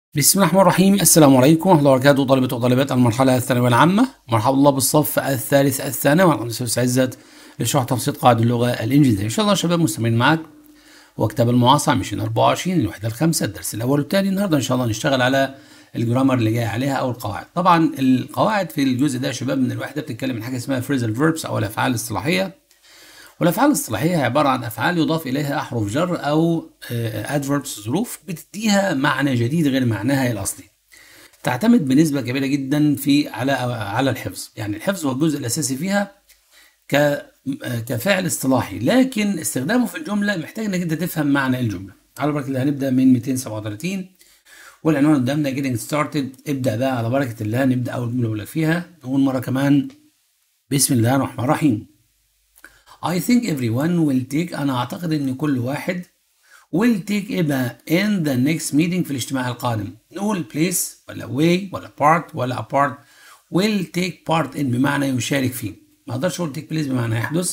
بسم الله الرحمن الرحيم السلام عليكم ورحمة الله وبركاته طلبة وطالبات المرحلة الثانوية العامة مرحبا الله بالصف الثالث الثانوي أنا أستاذ عزت لشرح تبسيط قواعد اللغة الإنجليزية إن شاء الله يا شباب مستمرين معاك وكتاب المعاصر 2024 الوحدة الخامسة الدرس الأول والثاني النهاردة إن شاء الله نشتغل على الجرامر اللي جاي عليها أو القواعد طبعا القواعد في الجزء ده يا شباب من الوحدة بتتكلم عن حاجة اسمها phrasal verbs أو الأفعال الاصطلاحية والافعال الاصطلاحيه هي عباره عن افعال يضاف اليها احرف جر او ادفربس ظروف بتديها معنى جديد غير معناها الاصلي تعتمد بنسبه كبيره جدا في على على الحفظ يعني الحفظ هو الجزء الاساسي فيها ك كفعل اصطلاحي لكن استخدامه في الجمله محتاج انك انت تفهم معنى الجمله على بركه الله هنبدا من 237 والعنوان قدامنا getting started ابدا بقى على بركه الله نبدا اول جمله بقول لك فيها نقول مره كمان بسم الله الرحمن الرحيم I think everyone will take أنا أعتقد إن كل واحد will take إيه بقى in the next meeting في الاجتماع القادم نقول place ولا way ولا part ولا apart will take part in بمعنى يشارك فيه ما أقدرش أقول take place بمعنى يحدث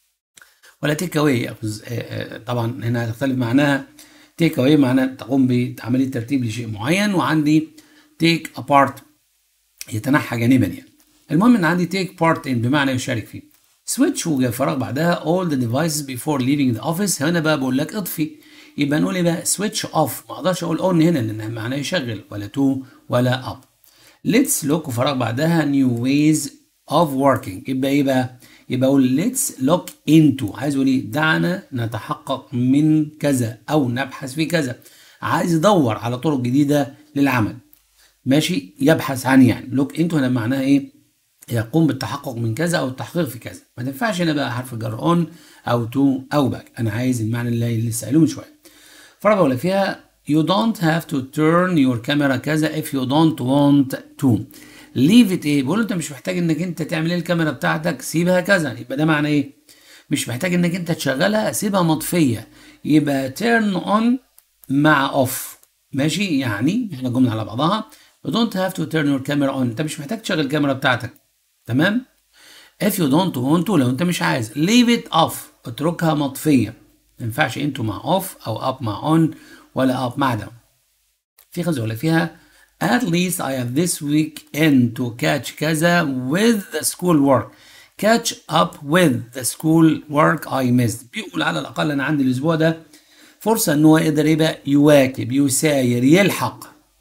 ولا take away يأخذ طبعا هنا هتختلف معناها take away معناها تقوم بعملية ترتيب لشيء معين وعندي take apart يتنحى جانبا يعني المهم إن عندي take part in بمعنى يشارك فيه سويتش وجاب فراغ بعدها all the devices before leaving the office هنا بقى بقول لك اطفي يبقى نقول ايه بقى سويتش اوف ما اقدرش اقول اون هنا لان معناه يشغل ولا تو ولا اب let's look وفراغ بعدها new ways of working يبقى ايه بقى يبقى اقول let's look into عايز اقول ايه دعنا نتحقق من كذا او نبحث في كذا عايز يدور على طرق جديده للعمل ماشي يبحث عن يعني لوك انتو هنا معناها ايه يقوم بالتحقق من كذا او التحقيق في كذا ما تنفعش هنا بقى حرف جر اون او تو او باك انا عايز المعنى اللي لسه قايله من شويه فرابع ولا فيها you don't have to turn your camera كذا if you don't want to leave it ايه بقول انت مش محتاج انك انت تعمل ايه الكاميرا بتاعتك سيبها كذا يبقى ده معنى ايه مش محتاج انك انت تشغلها سيبها مطفيه يبقى turn on مع off ماشي يعني احنا جمله على بعضها you don't have to turn your camera on انت مش محتاج تشغل الكاميرا بتاعتك تمام if you don't want to لو انت مش عايز leave it off اتركها مطفيه ما ينفعش انتو مع off او up مع on ولا up مع down في خمسه ولا فيها at least I have this weekend to catch كذا with the school work catch up with the school work I missed بيقول على الاقل انا عندي الاسبوع ده فرصه ان هو يقدر يبقى يواكب يساير يلحق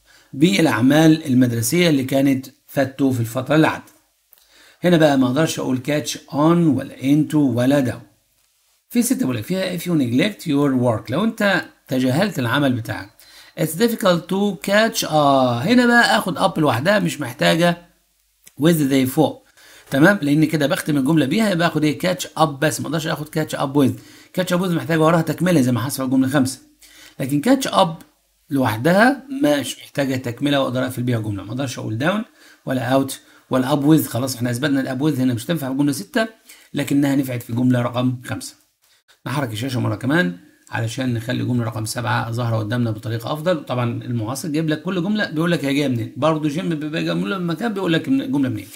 بالاعمال المدرسيه اللي كانت فاتته في الفتره اللي عدت هنا بقى ما اقدرش اقول كاتش اون ولا انتو ولا داون في ستة بقول لك فيها if you neglect your work لو انت تجاهلت العمل بتاعك it's difficult to catch اه هنا بقى اخد up لوحدها مش محتاجة with they فوق تمام لان كده بختم الجملة بيها يبقى اخد ايه catch up بس ما اقدرش اخد catch up with catch up with محتاجة وراها تكملة زي ما حصل في الجملة خمسة لكن catch up لوحدها مش محتاجة تكملة واقدر اقفل بيها جملة ما اقدرش اقول down ولا out والاب ويز خلاص احنا اثبتنا الاب ويز هنا مش تنفع في جمله 6 لكنها نفعت في جمله رقم 5 نحرك الشاشه مره كمان علشان نخلي جمله رقم 7 ظاهره قدامنا بطريقه افضل طبعا المعاصر جايب لك كل جمله بيقول لك هي جايه منين برضه جيم بيبقى جمله من مكان بيقول لك الجمله منين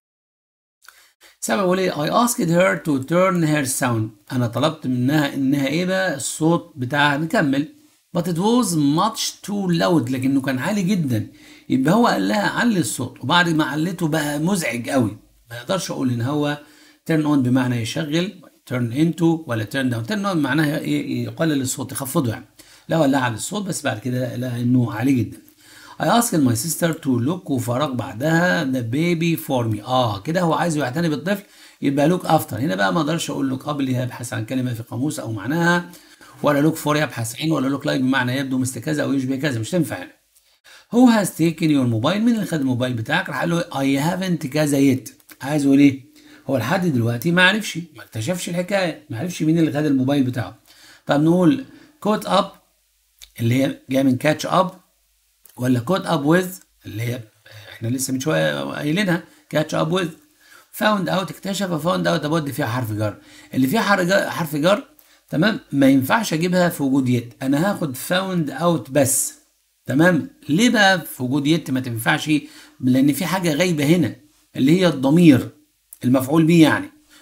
سبعة بيقول ايه I asked her to turn her sound انا طلبت منها انها ايه بقى الصوت بتاعها نكمل but it was much too loud لكنه كان عالي جدا يبقى هو قال لها علي الصوت وبعد ما علته بقى مزعج قوي ما يقدرش اقول ان هو turn on بمعنى يشغل turn into ولا turn down turn on معناها يقلل الصوت يخفضه يعني لا ولا على الصوت بس بعد كده لقى انه عالي جدا I asked my sister to look وفراغ بعدها the baby for me اه كده هو عايز يعتني بالطفل يبقى look after هنا بقى ما اقدرش اقول look قبل يبحث عن كلمه في قاموس او معناها ولا لوك فور يبحث عن ولا لوك لايك بمعنى يبدو مثل كذا او يشبه كذا مش تنفع يعني هو هاز تيكن يور موبايل مين اللي خد الموبايل بتاعك راح قال له اي هافنت كذا يت عايز اقول ايه هو لحد دلوقتي ما عرفش ما اكتشفش الحكايه ما عرفش مين اللي خد الموبايل بتاعه طب نقول كوت اب اللي هي جايه من كاتش اب ولا كوت اب ويز اللي هي احنا لسه من شويه قايلينها كاتش اب ويز فاوند اوت اكتشف فاوند اوت ابود فيها حرف جر اللي فيها حرف جر تمام ما ينفعش اجيبها في وجود يت انا هاخد فاوند اوت بس تمام ليه بقى في وجود يت ما تنفعش لان في حاجه غايبه هنا اللي هي الضمير المفعول به يعني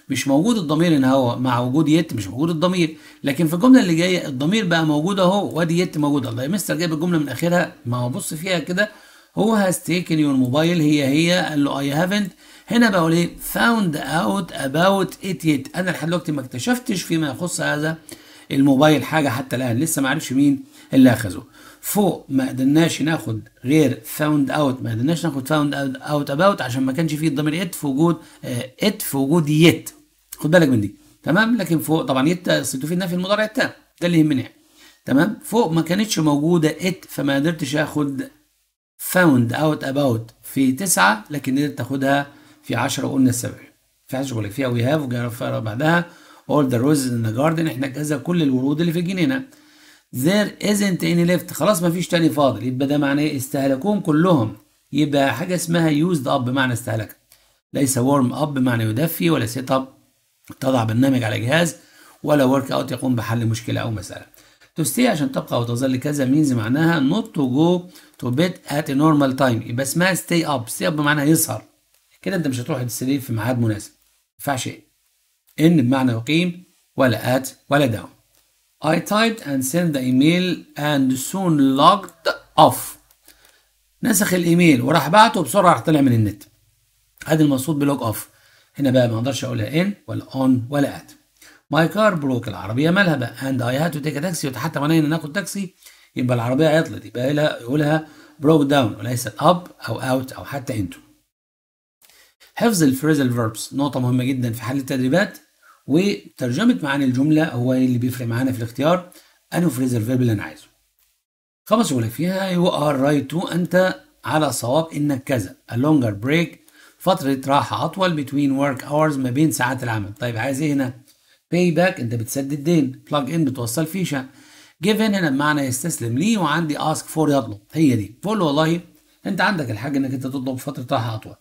مش موجود الضمير هنا هو مع وجود يت مش موجود الضمير لكن في الجمله اللي جايه الضمير بقى موجود اهو وادي يت موجود الله يا مستر جايب الجمله من اخرها ما هو بص فيها كده هو هاز تيكن يور موبايل هي هي قال له اي هافنت هنا بقول ايه found out about it yet انا لحد دلوقتي ما اكتشفتش فيما يخص هذا الموبايل حاجه حتى الان لسه ما عرفش مين اللي اخذه فوق ما قدرناش ناخد غير found out ما قدرناش ناخد found out about عشان ما كانش فيه الضمير it في وجود it في وجود yet خد بالك من دي تمام لكن فوق طبعا يت تفيد نفي المضارع التام ده اللي يهمني يعني تمام فوق ما كانتش موجوده it فما قدرتش اخد found out about في تسعة لكن قدرت تاخدها في 10 وقلنا السبب في 10 بقول لك فيها we have وجرى بعدها all the roses in the garden احنا كذا كل الورود اللي في الجنينه there isn't any left خلاص ما فيش تاني فاضل يبقى ده معناه ايه استهلكوهم كلهم يبقى حاجه اسمها used up بمعنى استهلك ليس warm up بمعنى يدفي ولا set up تضع برنامج على جهاز ولا work out يقوم بحل مشكله او مساله to stay عشان تبقى وتظل كذا means معناها not to go to bed at a normal time يبقى اسمها stay up stay up بمعنى يسهر كده انت مش هتروح تستريح في ميعاد مناسب ما ينفعش ان بمعنى يقيم ولا at ولا down I typed and sent the email and soon logged off نسخ الايميل وراح بعته بسرعه راح طلع من النت ادي المقصود بلوج اوف هنا بقى ما اقدرش اقولها ان ولا اون ولا ات ماي كار بروك العربيه مالها بقى اند اي هاد تو تيك تاكسي وتحتم علينا ان ناخد تاكسي يبقى العربيه عطلت يبقى يقولها بروك داون وليست اب او اوت او حتى انتو حفظ الفريزل فيربس نقطة مهمة جدا في حل التدريبات وترجمة معاني الجملة هو اللي بيفرق معانا في الاختيار أنه فريزل فيرب اللي أنا عايزه. خمس جمل فيها يو ار رايت تو أنت على صواب إنك كذا. A longer break فترة راحة أطول between work hours ما بين ساعات العمل. طيب عايز إيه هنا؟ pay back أنت بتسدد دين. plug in بتوصل فيشة. give in هنا بمعنى يستسلم لي وعندي ask for يطلب. هي دي. بقول له والله أنت عندك الحاجة إنك أنت تطلب فترة راحة أطول.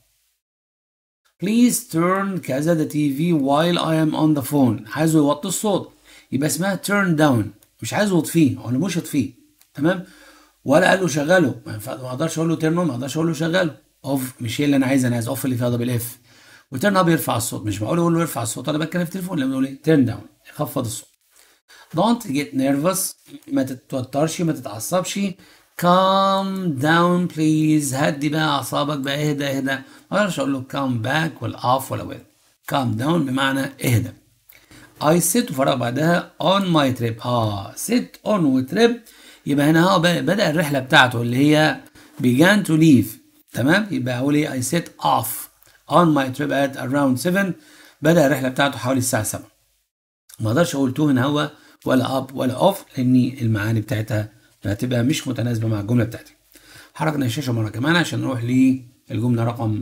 Please turn كذا the TV while I am on the phone عايزه يوطي الصوت يبقى اسمها turn down مش عايزه يطفيه ولا مش يطفيه تمام ولا قال له شغله ما اقدرش اقول له turn on ما اقدرش اقول له شغله اوف مش هي اللي انا عايزها انا عايز اوف اللي فيها دبل اف وتيرن اب يرفع الصوت مش معقول اقول له يرفع الصوت انا بتكلم في التليفون لما نقول ايه turn down يخفض الصوت don't get nervous ما تتوترش ما تتعصبش calm down please هدي بقى اعصابك بقى اهدى اهدى ما اقدرش اقول له come back ولا off ولا ويل calm down بمعنى اهدى I sit وفرق بعدها on my trip اه sit on وtrip يبقى هنا هو بدأ الرحلة بتاعته اللي هي began to leave تمام يبقى اقول ايه I set off on my trip at around 7 بدأ الرحلة بتاعته حوالي الساعة 7 ما اقدرش اقول تو هنا هو ولا up ولا off لان المعاني بتاعتها هتبقى مش متناسبة مع الجملة بتاعتي حركنا الشاشة مرة كمان عشان نروح للجملة رقم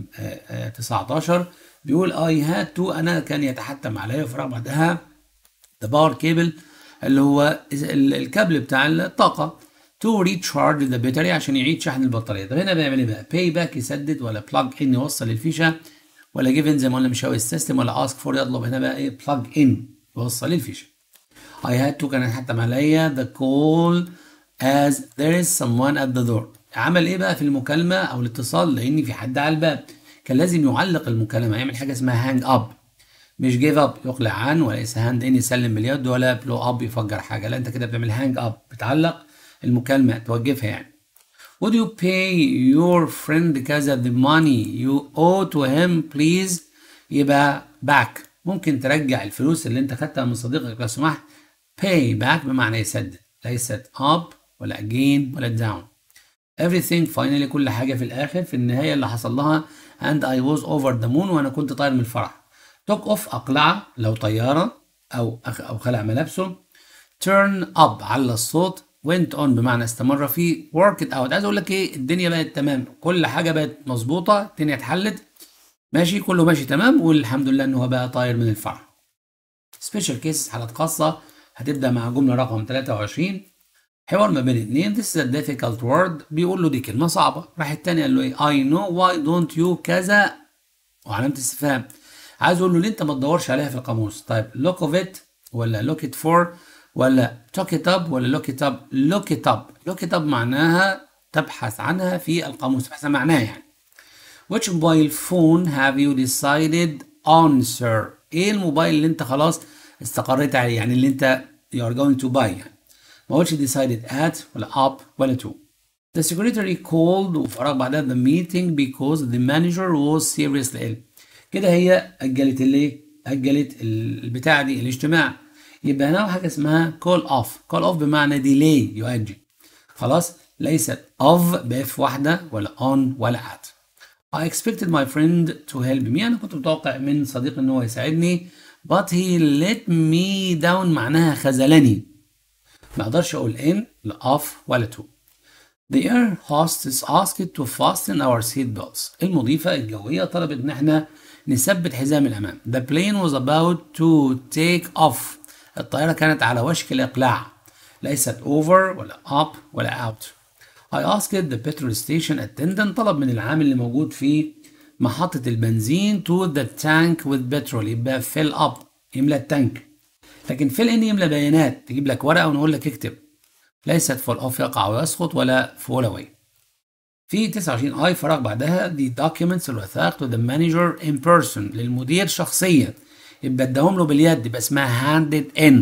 19 بيقول I had to أنا كان يتحتم عليا وفرق بعدها the power cable اللي هو الكابل بتاع الطاقة to recharge the battery عشان يعيد شحن البطارية طب هنا بيعمل ايه بقى pay back يسدد ولا plug in يوصل الفيشة ولا give in زي ما قلنا مش هو يستسلم ولا ask for يطلب هنا بقى ايه plug in يوصل الفيشة I had to كان يتحتم عليا the call as there is someone at the door عمل ايه بقى في المكالمة او الاتصال لان في حد على الباب كان لازم يعلق المكالمة يعمل حاجة اسمها هانج اب مش جيف اب يقلع عن وليس هاند ان يسلم باليد ولا بلو اب يفجر حاجة لا انت كده بتعمل هانج اب بتعلق المكالمة توقفها يعني Would you pay your friend كذا the money you owe to him please يبقى back ممكن ترجع الفلوس اللي انت خدتها من صديقك لو سمحت pay back بمعنى يسدد ليست up ولا again ولا down everything finally كل حاجة في الآخر في النهاية اللي حصل لها and I was over the moon وأنا كنت طاير من الفرح took off أقلع لو طيارة أو أو خلع ملابسه turn up على الصوت went on بمعنى استمر فيه work it out عايز أقول لك إيه الدنيا بقت تمام كل حاجة بقت مظبوطة الدنيا اتحلت ماشي كله ماشي تمام والحمد لله إن هو بقى طاير من الفرح special cases حالات خاصة هتبدأ مع جملة رقم 23 حوار ما بين اتنين this is a difficult word بيقول له دي كلمة صعبة راح التاني قال له ايه I know why don't you كذا وعلامة استفهام عايز اقول له ليه انت ما تدورش عليها في القاموس طيب look of it ولا look it for ولا talk it up ولا look it up look it up look it up معناها تبحث عنها في القاموس تبحث عن معناها يعني which mobile phone have you decided on sir ايه الموبايل اللي انت خلاص استقريت عليه يعني اللي انت you are going to buy يعني ما قلتش decided at ولا up ولا to The secretary called وفرغ بعدها the meeting because the manager was seriously ill كده هي أجلت الايه؟ أجلت البتاعة دي الاجتماع يبقى هنا حاجة اسمها call off call off بمعنى delay يؤجل خلاص ليست of بإف واحدة ولا on ولا at I expected my friend to help me أنا كنت متوقع من صديقي إن هو يساعدني but he let me down معناها خذلني ما أقدرش أقول in لا off ولا to The air hostess asked to fasten our seat belts. المضيفة الجوية طلبت إن إحنا نثبت حزام الأمام. The plane was about to take off. الطائرة كانت على وشك الإقلاع. ليست over ولا up ولا out. I asked the petrol station attendant طلب من العامل اللي موجود في محطة البنزين to the tank with petrol يبقى fill up يملى التانك. لكن fill in يملى بيانات تجيب لك ورقة ونقول لك اكتب. ليست فول اوف يقع ويسقط ولا فول اواي في 29 اي فراغ بعدها the documents الوثائق to the manager in person للمدير شخصيا يبقى اداهم له باليد يبقى اسمها handed in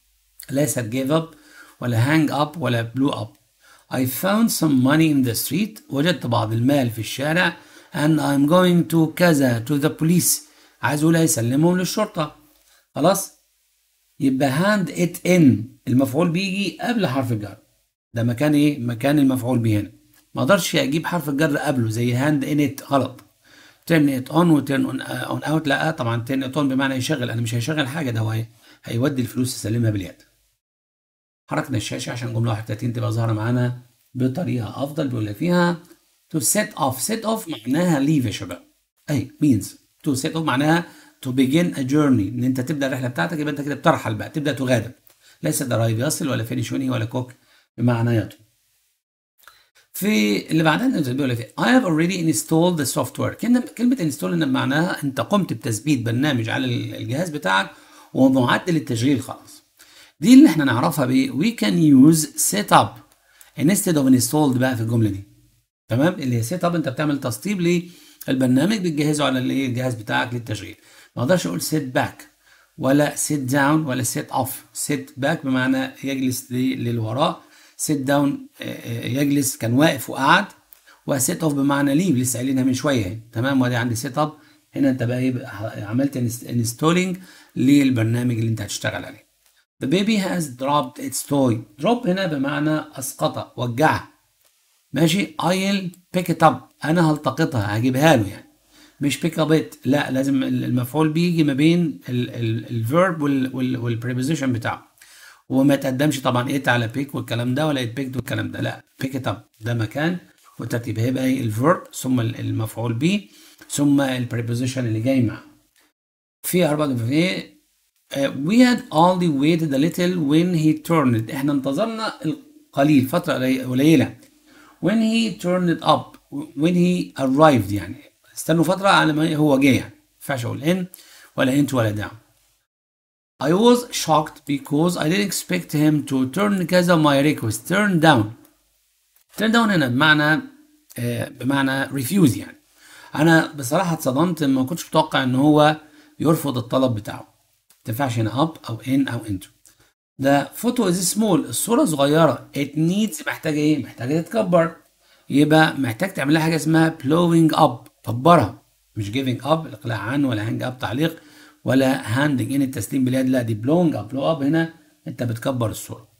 ليست give up ولا hang up ولا blew up I found some money in the street وجدت بعض المال في الشارع and I'm going to كذا to the police عايز اقول يسلمهم للشرطة خلاص يبقى hand it in المفعول بيجي قبل حرف الجر ده مكان ايه مكان المفعول به هنا ما اقدرش اجيب حرف الجر قبله زي hand in it غلط turn it on و turn on, uh, on out لا طبعا turn it on بمعنى يشغل انا مش هيشغل حاجه ده هو هيودي الفلوس يسلمها باليد حركنا الشاشه عشان جمله 31 تبقى ظاهره معانا بطريقه افضل بيقول لك فيها to set off set off معناها leave يا شباب اي means to set off معناها to begin a journey ان انت تبدا الرحله بتاعتك يبقى انت كده بترحل بقى تبدا تغادر ليس درايف يصل ولا فينيش وينهي ولا كوك بمعنى يطوي في اللي بعدها بيقول لك I have already installed the software كلمة كلمة install إن معناها أنت قمت بتثبيت برنامج على الجهاز بتاعك ومعدل التشغيل خلاص دي اللي احنا نعرفها ب we can use set up instead of installed بقى في الجملة دي تمام اللي هي set up أنت بتعمل تسطيب للبرنامج بتجهزه على الجهاز بتاعك للتشغيل ما اقدرش اقول sit back ولا sit down ولا sit off sit back بمعنى يجلس للوراء sit down يجلس كان واقف وقعد وsit off بمعنى leave لسه قايلينها من شويه هنا تمام وادي عندي sit up هنا انت بقى ايه عملت انستولينج للبرنامج اللي انت هتشتغل عليه The baby has dropped its toy drop هنا بمعنى اسقطها وجعها ماشي I'll pick it up انا هلتقطها هجيبها له يعني مش بيك اب ات لا لازم المفعول بيجي ما بين الفيرب والبريبوزيشن بتاعه وما تقدمش طبعا ات على بيك والكلام ده ولا ات بيكد والكلام ده لا بيك ات اب ده مكان والترتيب هيبقى ايه الفيرب ثم المفعول به ثم البريبوزيشن اللي جاي معاه في أربعة في ايه we had only waited a little when he turned احنا انتظرنا القليل فترة قليلة when he turned up when he arrived يعني استنوا فترة على ما هو جه يعني ما ينفعش اقول ان ولا انت ولا down I was shocked because I didn't expect him to turn كذا my request turn down turn down هنا بمعنى آه بمعنى refuse يعني انا بصراحة اتصدمت ما كنتش متوقع ان هو يرفض الطلب بتاعه ما تنفعش هنا up او in او into ده فوتو از سمول الصورة صغيرة it needs محتاجة ايه محتاجة تتكبر يبقى محتاج تعمل لها حاجة اسمها blowing up كبرها مش giving up الاقلاع عن ولا hang up تعليق ولا handing in التسليم باليد لا دي blowing up blow up هنا انت بتكبر الصورة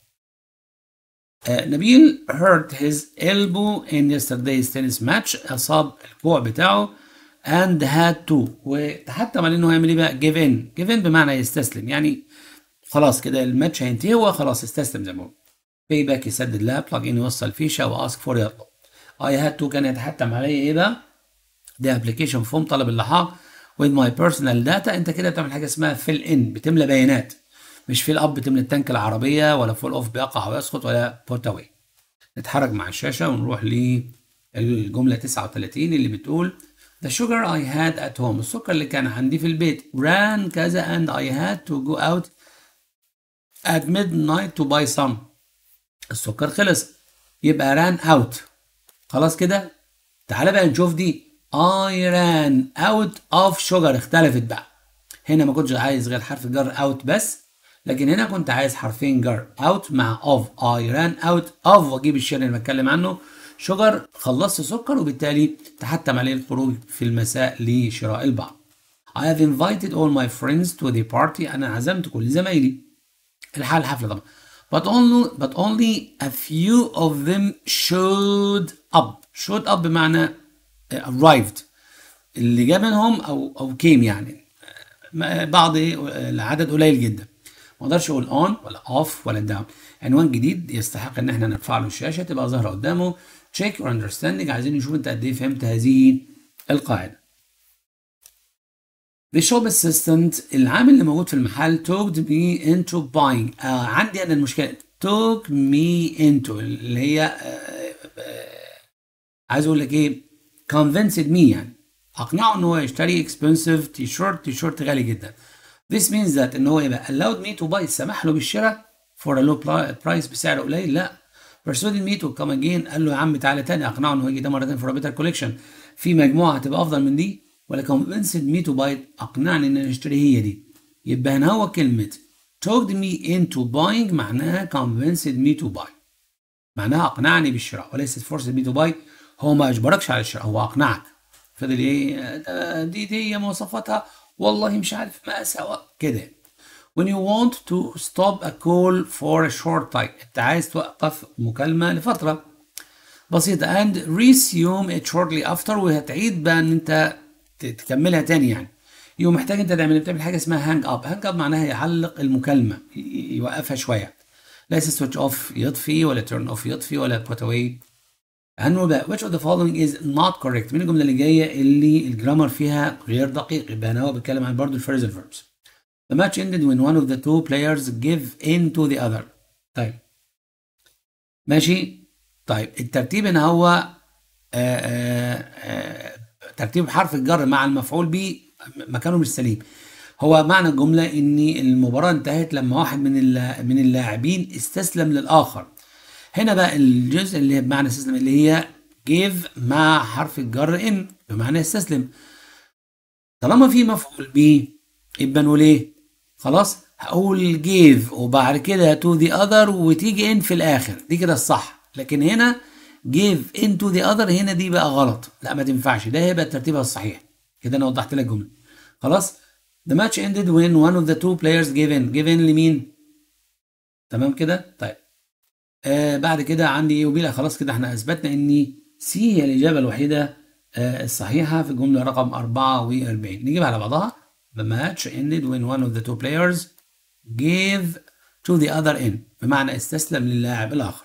آه نبيل hurt his elbow in yesterday's tennis match اصاب الكوع بتاعه and had to وتحتم عليه انه يعمل ايه بقى give in give in بمعنى يستسلم يعني خلاص كده الماتش هينتهي هو خلاص استسلم زي ما هو باي باك يسدد لها بلاج ان يوصل فيشه واسك فور يطلب اي هاد تو كان يتحتم عليه ايه بقى ده ابلكيشن فورم طلب اللحاق with my personal data انت كده بتعمل حاجه اسمها fill in بتملى بيانات مش fill up بتملى التانك العربيه ولا فول اوف بيقع ويسقط ولا بوت اواي نتحرك مع الشاشه ونروح للجمله 39 اللي بتقول The sugar I had at home السكر اللي كان عندي في البيت ran كذا and I had to go out at midnight to buy some السكر خلص يبقى ran out خلاص كده تعالى بقى نشوف دي I ran out of sugar اختلفت بقى هنا ما كنتش عايز غير حرف الجر out بس لكن هنا كنت عايز حرفين جر out مع of I ran out of واجيب الشيء اللي بتكلم عنه شجر خلصت سكر وبالتالي تحتم عليه الخروج في المساء لشراء البعض I have invited all my friends to the party أنا عزمت كل زمايلي الحال الحفلة طبعا but only but only a few of them showed up showed up بمعنى arrived اللي جاء منهم او او came يعني بعض العدد قليل جدا ما اقدرش اقول on ولا off ولا down عنوان جديد يستحق ان احنا نرفع له الشاشه تبقى ظاهره قدامه check your understanding عايزين نشوف انت قد ايه فهمت هذه القاعده The shop assistant العامل اللي موجود في المحل talked me into buying آه عندي انا المشكله took me into اللي هي آه آه عايز اقول لك ايه convinced me يعني اقنعه ان هو يشتري expensive تي شيرت تي شيرت غالي جدا this means that ان هو يبقى allowed me to buy سمح له بالشراء for a low price بسعر قليل لا persuaded me to come again قال له يا عم تعالى تاني اقنعه انه يجي ده مره تاني for a better collection في مجموعه هتبقى افضل من دي ولا convinced me to buy اقنعني ان انا اشتري هي دي يبقى هنا هو كلمه talked me into buying معناها convinced me to buy معناها اقنعني بالشراء وليست forced me to buy هو ما اجبركش على الشراء هو اقنعك فضل ايه دي دي هي مواصفاتها والله مش عارف ما اسوأ كده when you want to stop a call for a short time انت عايز توقف مكالمه لفتره بسيطه and resume it shortly after وهتعيد بقى ان انت تكملها تاني يعني يوم محتاج انت تعمل بتعمل حاجه اسمها هانج اب هانج اب معناها يعلق المكالمه يوقفها شويه ليس سويتش اوف يطفي ولا تيرن اوف يطفي ولا بوت اواي عنه بقى which of the following is not correct مين الجمله اللي جايه اللي الجرامر فيها غير دقيق يبقى انا هو بيتكلم عن برضه الفريزل verbs the match ended when one of the two players give in to the other طيب ماشي طيب الترتيب هنا هو آآ آآ ترتيب حرف الجر مع المفعول به مكانه مش سليم هو معنى الجمله ان المباراه انتهت لما واحد من من اللاعبين استسلم للاخر هنا بقى الجزء اللي بمعنى استسلم اللي هي give مع حرف الجر ان بمعنى استسلم طالما في مفعول به يبقى نقول ايه خلاص هقول give وبعد كده to the other وتيجي in في الاخر دي كده الصح لكن هنا give in to the other هنا دي بقى غلط لا ما تنفعش ده هيبقى ترتيبها الصحيح كده انا وضحت لك الجمله خلاص the match ended when one of the two players gave in give in لمين تمام كده طيب آه بعد كده عندي ايه وبيلا خلاص كده احنا اثبتنا ان سي هي الاجابه الوحيده آه الصحيحه في الجمله رقم 44 نجيب على بعضها the match ended when one of the two players gave to the other in بمعنى استسلم للاعب الاخر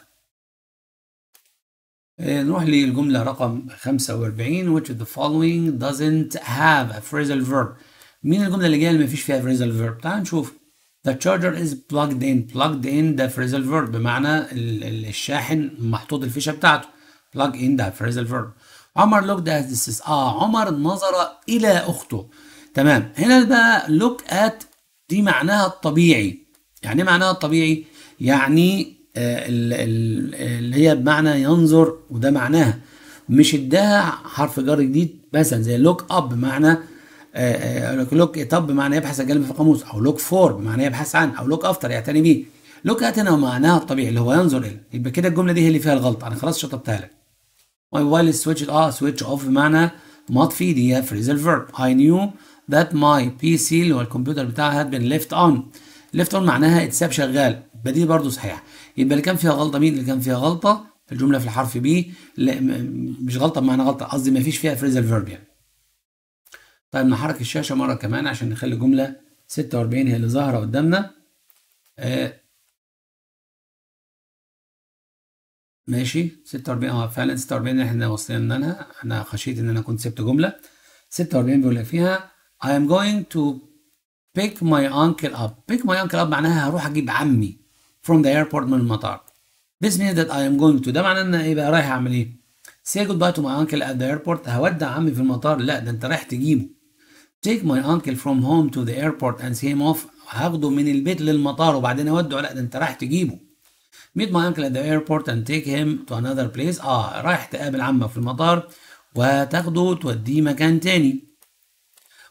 آه نروح للجمله رقم 45 which of the following doesn't have a phrasal verb مين الجمله اللي جايه اللي ما فيش فيها phrasal verb تعال نشوف The charger is plugged in. Plugged in ده phrasal verb بمعنى الشاحن محطوط الفيشة بتاعته. Plug in ده phrasal verb. عمر looked at this. اه عمر نظر إلى أخته. تمام. هنا بقى look at دي معناها الطبيعي. يعني ايه معناها الطبيعي؟ يعني آه اللي هي بمعنى ينظر وده معناها. مش اداها حرف جر جديد مثلا زي look up بمعنى لوك طب بمعنى يبحث الجانب في القاموس او لوك فور بمعنى يبحث عن او لوك افتر يعتني بيه لوك ات هنا معناها الطبيعي اللي هو ينظر الى يبقى كده الجمله دي هي اللي فيها الغلط انا خلاص شطبتها لك ماي موبايل سويتش اه سويتش اوف بمعنى مطفي دي فريزل فيرب اي نيو ذات ماي بي سي اللي هو الكمبيوتر بتاعها هاد بين ليفت اون ليفت اون معناها اتساب شغال يبقى دي برضه صحيحه يبقى اللي كان فيها غلطه مين اللي كان فيها غلطه في الجمله في الحرف بي مش غلطه بمعنى غلطه قصدي ما فيش فيها فريزل فيرب يعني طيب نحرك الشاشة مرة كمان عشان نخلي جملة 46 هي اللي ظاهرة قدامنا آه ماشي 46 اه فعلا 46 احنا وصلنا لها انا خشيت ان انا كنت سبت جملة 46 بيقول لك فيها I am going to pick my uncle up pick my uncle up معناها هروح اجيب عمي from the airport من المطار this means that I am going to ده معناه ان ايه بقى رايح اعمل ايه say goodbye to my uncle at the airport هودع عمي في المطار لا ده انت رايح تجيبه take my uncle from home to the airport and see him off هاخده من البيت للمطار وبعدين اودعه لا ده انت رايح تجيبه meet my uncle at the airport and take him to another place اه رايح تقابل عمك في المطار وتاخده توديه مكان تاني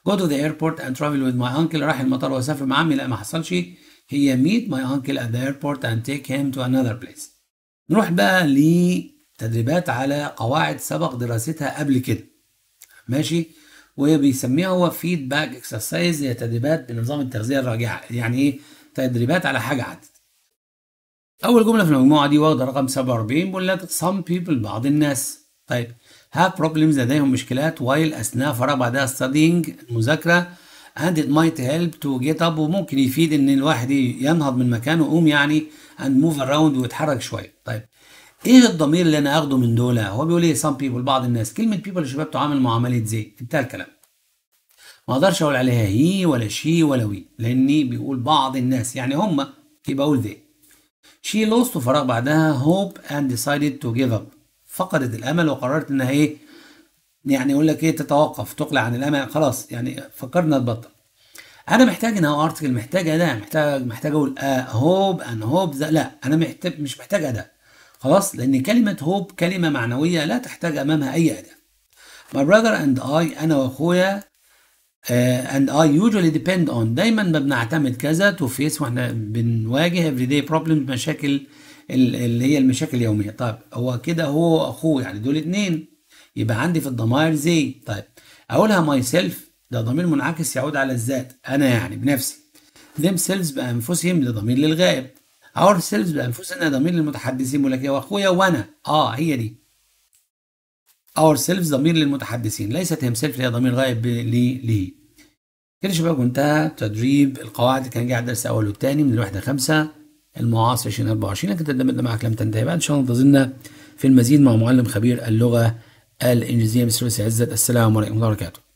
go to the airport and travel with my uncle راح المطار وسافر مع عمي لا ما حصلش هي meet my uncle at the airport and take him to another place نروح بقى لتدريبات على قواعد سبق دراستها قبل كده ماشي وبيسميها هو فيدباك اكسرسايز هي تدريبات بنظام التغذيه الراجعه يعني ايه تدريبات على حاجه عدت اول جمله في المجموعه دي واخده رقم 47 بيقول لك some people بعض الناس طيب have problems لديهم مشكلات while اثناء فراغ بعدها studying المذاكره and it might help to get up وممكن يفيد ان الواحد ينهض من مكانه ويقوم يعني and move around ويتحرك شويه طيب ايه الضمير اللي انا اخده من دول هو بيقول ايه some people بعض الناس كلمه people يا شباب تعامل معامله زي انتهى الكلام ما اقدرش اقول عليها هي ولا شي ولا وي لاني بيقول بعض الناس يعني هم يبقى اقول they she lost فراغ بعدها hope and decided to give up فقدت الامل وقررت انها ايه يعني يقول لك ايه تتوقف تقلع عن الامل خلاص يعني فكرنا تبطل انا محتاج ان هو ارتكل محتاج اداه محتاج محتاج اقول هوب ان هوب لا انا محتاج مش محتاج اداه خلاص لان كلمه هوب كلمه معنويه لا تحتاج امامها اي اداه my brother and I انا واخويا uh, and I usually depend on دايما ما بنعتمد كذا to face واحنا بنواجه everyday problems مشاكل اللي هي المشاكل اليوميه طيب هو كده هو واخوه يعني دول اتنين يبقى عندي في الضمائر زي طيب اقولها ماي سيلف ده ضمير منعكس يعود على الذات انا يعني بنفسي themselves بانفسهم لضمير للغائب اور سيلفز بانفسنا ضمير للمتحدثين بيقول لك يا اخويا وانا اه هي دي اور سيلفز ضمير للمتحدثين ليست هيم سيلف هي ضمير غائب لي ليه كده يا شباب انتهى تدريب القواعد اللي كان جاي على الدرس الاول والثاني من الوحده خمسه المعاصر 2024 لكن تدمجنا معك لم تنتهي بعد ان شاء الله انتظرنا في المزيد مع معلم خبير اللغه الانجليزيه مستر عزت السلام عليكم ورحمه الله وبركاته